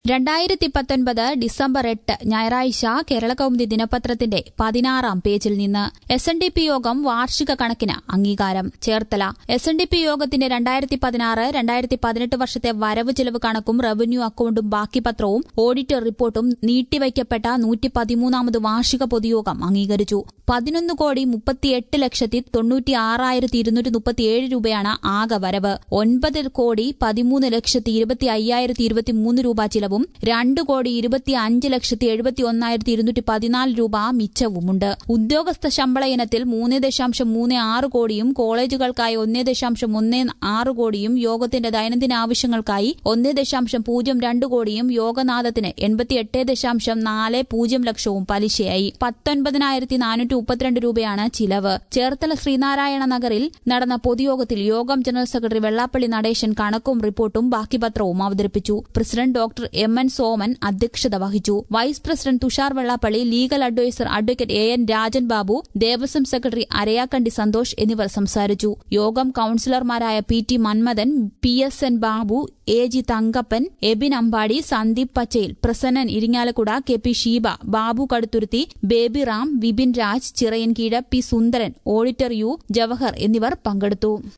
രണ്ടായിരത്തി പത്തൊൻപത് ഡിസംബർ എട്ട് ഞായറാഴ്ച കേരളകൗമുദി ദിനപത്രത്തിന്റെ പതിനാറാം പേജിൽ നിന്ന് എസ് എൻ ഡി പി യോഗം വാർഷിക കണക്കിന് അംഗീകാരം Cherthala S N D P യോഗത്തിന്റെ രണ്ടായിരത്തി പതിനാറ് രണ്ടായിരത്തി പതിനെട്ട് വർഷത്തെ വരവ് ചെലവ് കണക്കും റവന്യൂ അക്കൌണ്ടും ബാക്കി പത്രവും ഓഡിറ്റർ റിപ്പോർട്ടും നീട്ടിവയ്ക്കപ്പെട്ട നൂറ്റി പതിമൂന്നാമത് വാർഷിക പൊതുയോഗം അംഗീകരിച്ചു പതിനൊന്ന് കോടി മുപ്പത്തിയെട്ട് ലക്ഷത്തി തൊണ്ണൂറ്റി ആറായിരത്തി ഇരുന്നൂറ്റി മുപ്പത്തിയേഴ് രൂപയാണ് ആകെ വരവ് ഒൻപത് കോടി പതിമൂന്ന് ലക്ഷത്തി ഇരുപത്തി അയ്യായിരത്തി ഇരുപത്തി മൂന്ന് രൂപ ചിലവും രണ്ട് കോടി ഇരുപത്തി അഞ്ച് ലക്ഷത്തി എഴുപത്തി ഒന്നായിരത്തി ഇരുന്നൂറ്റി പതിനാല് രൂപ മിച്ചവുമുണ്ട് ഉദ്യോഗസ്ഥ ശമ്പള ഇനത്തിൽ മൂന്ന് ദശാംശം മൂന്ന് ആറ് കോടിയും കോളേജുകൾക്കായി ഒന്ന് ദശാംശം ഒന്ന് ആറ് കോടിയും യോഗത്തിന്റെ ദൈനംദിന ആവശ്യങ്ങൾക്കായി ഒന്ന് ദശാംശം പൂജ്യം രണ്ട് കോടിയും യോഗനാഥത്തിന് എൺപത്തിയെട്ട് ദശാംശം നാല് പൂജ്യം ലക്ഷവും പലിശയായി പത്തൊൻപതിനായിരത്തി നാനൂറ്റി മുപ്പത്തിരണ്ട് രൂപയാണ് ചിലവ് ചേർത്തല ശ്രീനാരായണ നഗറിൽ നടന്ന പൊതുയോഗത്തിൽ യോഗം ജനറൽ സെക്രട്ടറി വെള്ളാപ്പള്ളി നടേശൻ കണക്കും റിപ്പോർട്ടും ബാക്കി പത്രവും അവതരിപ്പിച്ചു president doctor M N Soman അധ്യക്ഷത വഹിച്ചു vice president Thushar Vellappally legal adviser advocate A N Rajan Babu Devaswom secretary Arayakkandy Santhosh എന്നിവർ സംസാരിച്ചു യോഗം കൌൺസിലർമാരായ P T Manmadhan P S N Babu A G Thankappan Ebin Ambady Sandeep Pachayil Prasannan Irinjalakuda K P Sheeba Babu Kaduthuruthy Baby Ram Vipin Raj Chirayinkeezhu P Sundaran auditor U Jawahar എന്നിവർ പങ്കെടുത്തു